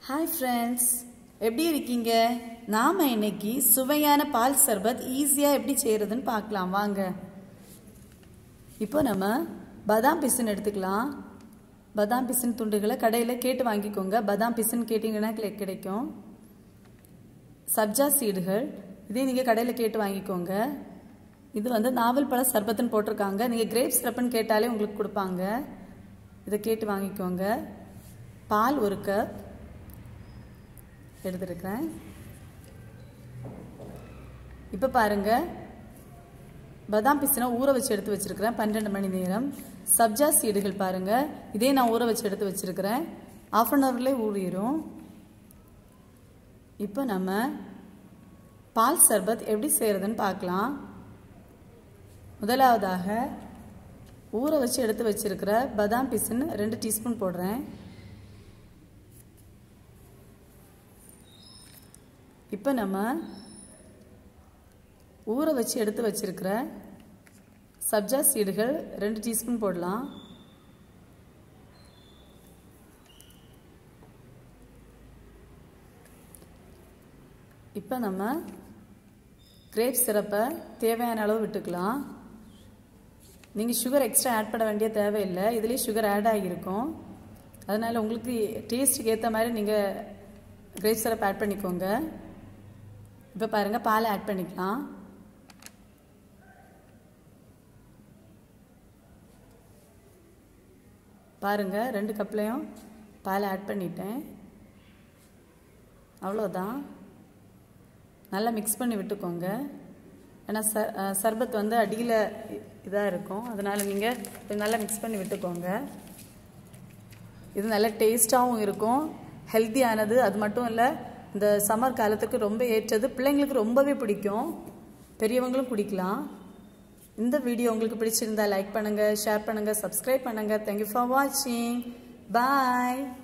hi friends எப்படி இருக்கீங்க நாம் இன்னைக்கு சுவையான பால் சர்பத் ஈஸியாக எப்படி செய்கிறதுன்னு பார்க்கலாம் வாங்க இப்போ நம்ம பதாம் பிசின் எடுத்துக்கலாம் பதாம் பிசின் துண்டுகளை கடையில் கேட்டு வாங்கிக்கோங்க பதாம் பிசின் கேட்டிங்கன்னா கிடை- கிடைக்கும் சப்ஜா சீடுகள் இதே நீங்கள் கடையில் கேட்டு வாங்கிக்கோங்க இது வந்து நாவல் பழ சர்பத்துன்னு போட்டிருக்காங்க நீங்கள் கிரேப் சிரப்புன்னு கேட்டாலே உங்களுக்கு கொடுப்பாங்க இதை கேட்டு வாங்கிக்கோங்க பால் ஒரு கப் எடுத்துருக்கிறேன் இப்போ பாருங்க பதாம் பிசினை ஊற வச்சு எடுத்து வச்சிருக்கிறேன் பன்னெண்டு மணி நேரம் சப்ஜா சீடுகள் பாருங்க இதே நான் ஊற வச்சு எடுத்து வச்சிருக்கிறேன் ஆஃப் அன் ஹவர்லேயே ஊறிடும் இப்போ நம்ம பால் சர்பத் எப்படி செய்கிறதுன்னு பார்க்கலாம் முதலாவதாக ஊற வச்சு எடுத்து வச்சிருக்கிற பதாம் பிசின் ரெண்டு டீஸ்பூன் போடுறேன் இப்போ நம்ம ஊற வச்சு எடுத்து வச்சிருக்கிற சப்ஜா சீடுகள் ரெண்டு டீஸ்பூன் போடலாம் இப்போ நம்ம கிரேப் சிரப்பை தேவையான அளவு விட்டுக்கலாம் நீங்கள் சுகர் எக்ஸ்ட்ரா ஆட் பண்ண வேண்டிய தேவையில்லை இதுலேயே சுகர் ஆட் ஆகியிருக்கும் அதனால் உங்களுக்கு டேஸ்ட்டுக்கு ஏற்ற மாதிரி நீங்கள் கிரேப் சிரப் ஆட் பண்ணிக்கோங்க இப்போ பாருங்கள் பால் ஆட் பண்ணிக்கலாம் பாருங்கள் ரெண்டு கப்லையும் பால் ஆட் பண்ணிட்டேன் அவ்வளோதான் நல்லா மிக்ஸ் பண்ணி விட்டுக்கோங்க ஏன்னா ச அஹ் சர்பத் வந்து அடியில் இதாக இருக்கும் அதனால் நீங்கள் கொஞ்சம் நல்லா மிக்ஸ் பண்ணி விட்டுக்கோங்க இது நல்ல டேஸ்ட்டாகவும் இருக்கும் ஹெல்த்தியானது அது மட்டும் இல்லை இந்த சம்மர் காலத்துக்கு ரொம்ப ஏற்றது பிள்ளைங்களுக்கு ரொம்பவே பிடிக்கும் பெரியவங்களும் குடிக்கலாம் இந்த வீடியோ உங்களுக்கு பிடிச்சிருந்தா லைக் பண்ணுங்கள் ஷேர் பண்ணுங்கள் சப்ஸ்கிரைப் பண்ணுங்கள் தேங்க்யூ ஃபார் வாட்சிங் பாய்